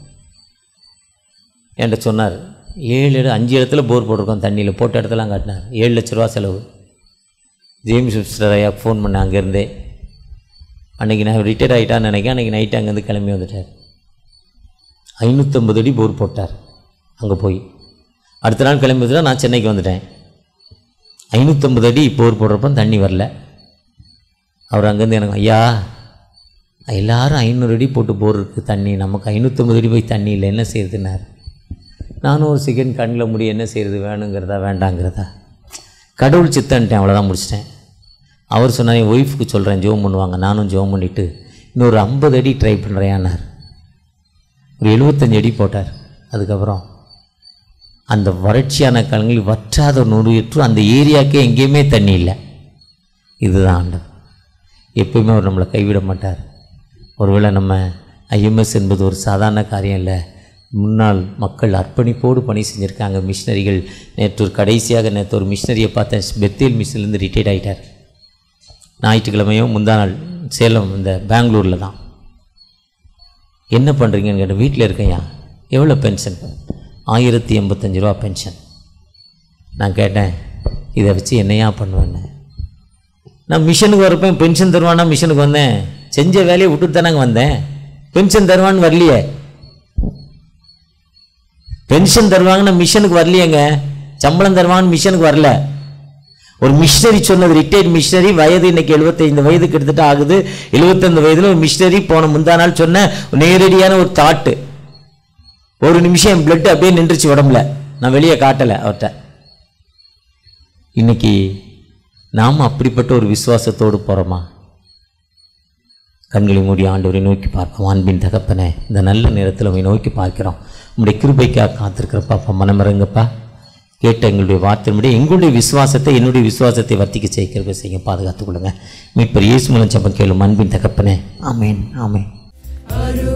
என்கிட்ட சொன்னார் ஏழு இடம் அஞ்சு இடத்துல போர் போட்டிருக்கோம் தண்ணியில் போட்ட இடத்துலாம் காட்டினார் ஏழு லட்ச ரூபா செலவு ஜேம்ஸ் வெப்ஸ்டர் ஐயா ஃபோன் பண்ணேன் அங்கேருந்தே அன்றைக்கி நான் ரிட்டையர் ஆகிட்டான்னு நினைக்கிறேன் அன்றைக்கி நைட்டு அங்கேருந்து கிளம்பி வந்துட்டார் ஐநூற்றம்பது அடி போர் போட்டார் அங்கே போய் அடுத்த நாள் கிளம்பி வந்துட்டா நான் சென்னைக்கு வந்துட்டேன் ஐநூற்றம்பது அடி போர் போடுறப்ப தண்ணி வரல அவர் அங்கேருந்து எனக்கு ஐயா எல்லாரும் ஐநூறு அடி போட்டு போர் இருக்குது தண்ணி நமக்கு ஐநூற்றம்பது அடி போய் தண்ணி இல்லை என்ன செய்யறதுன்னார் நானும் ஒரு செகண்ட் கண்ணில் முடி என்ன செய்கிறது வேணுங்கிறதா வேண்டாங்கிறதா கடவுள் சித்தன்ட்டேன் அவ்வளோதான் முடிச்சிட்டேன் அவர் சொன்னார் என் ஒய்ஃபுக்கு சொல்கிறேன் ஜோம் பண்ணுவாங்க நானும் ஜோம் பண்ணிவிட்டு இன்னொரு ஐம்பது அடி ட்ரை பண்ணுறேன்னார் ஒரு எழுபத்தஞ்சு அடி போட்டார் அதுக்கப்புறம் அந்த வறட்சியான காலங்களில் வற்றாத நுரையற்று அந்த ஏரியாக்கே எங்கேயுமே தண்ணி இல்லை இதுதான் ஆண்டவர் எப்பயுமே அவர் நம்மளை கைவிட மாட்டார் ஒருவேளை நம்ம ஐஎம்எஸ் என்பது ஒரு சாதாரண காரியம் இல்லை முன்னாள் மக்கள் அர்ப்பணிப்போடு பணி செஞ்சுருக்காங்க மிஷினரிகள் நேற்று ஒரு கடைசியாக நேற்று ஒரு மிஷினரியை பார்த்தேன் பெத்தேல் மிஷினிலேருந்து ரிட்டையர்ட் ஆகிட்டார் ஞாயிற்றுக்கிழமையும் முந்தா நாள் சேலம் இந்த பெங்களூரில் தான் என்ன பண்ணுறீங்கன்னு கேட்டேன் வீட்டில் இருக்கேன்யா எவ்வளோ பென்ஷன் ஆயிரத்தி எண்பத்தஞ்சு ரூபா பென்ஷன் நான் கேட்டேன் இதை வச்சு என்னையா பண்ணுவேன்னு நான் மிஷனுக்கு வரப்போ பென்ஷன் தருவானா மிஷனுக்கு வந்தேன் செஞ்ச வேலையை விட்டுட்டு தானங்க வந்தேன் பென்ஷன் தருவான்னு வரலையே பென்ஷன் தருவாங்கன்னா மிஷனுக்கு வரலையேங்க சம்பளம் தருவாங்கன்னு மிஷனுக்கு வரல ஒரு மிஷினரி சொன்னது ரிட்டையர்ட் மிஷினரி வயது இன்னைக்கு 75 வயது கிட்டத்தட்ட ஆகுது 75 வயதுல ஒரு மிஷினரி போன முந்தா நாள் சொன்ன நேரடியான ஒரு தாட்டு ஒரு நிமிஷம் என் பிளட் அப்படியே நின்றுச்சு உடம்புல நான் வெளியே காட்டலை அவர்கிட்ட இன்னைக்கு நாம் அப்படிப்பட்ட ஒரு விசுவாசத்தோடு போகிறோமா கண்களை மூடி ஆண்டவரை நோக்கி பார்ப்போம் அன்பின் தகப்பனே இந்த நல்ல நேரத்தில் உங்களை நோக்கி பார்க்கிறோம் உங்களுடைய கிருபைக்காக காத்திருக்கிறப்பா அப்பா மனமிறங்கப்பா கேட்ட எங்களுடைய வார்த்தையினுடைய எங்களுடைய விசுவாசத்தை என்னுடைய விசுவாசத்தை வர்த்திக்க செய்கிறப்ப செய்ய பாதுகாத்துக் கொள்ளுங்க மீட்பர் இயேசு மூலம் ஜெபம் கேளும் அன்பின் தகப்பனே ஆமேன் ஆமேன் அருள்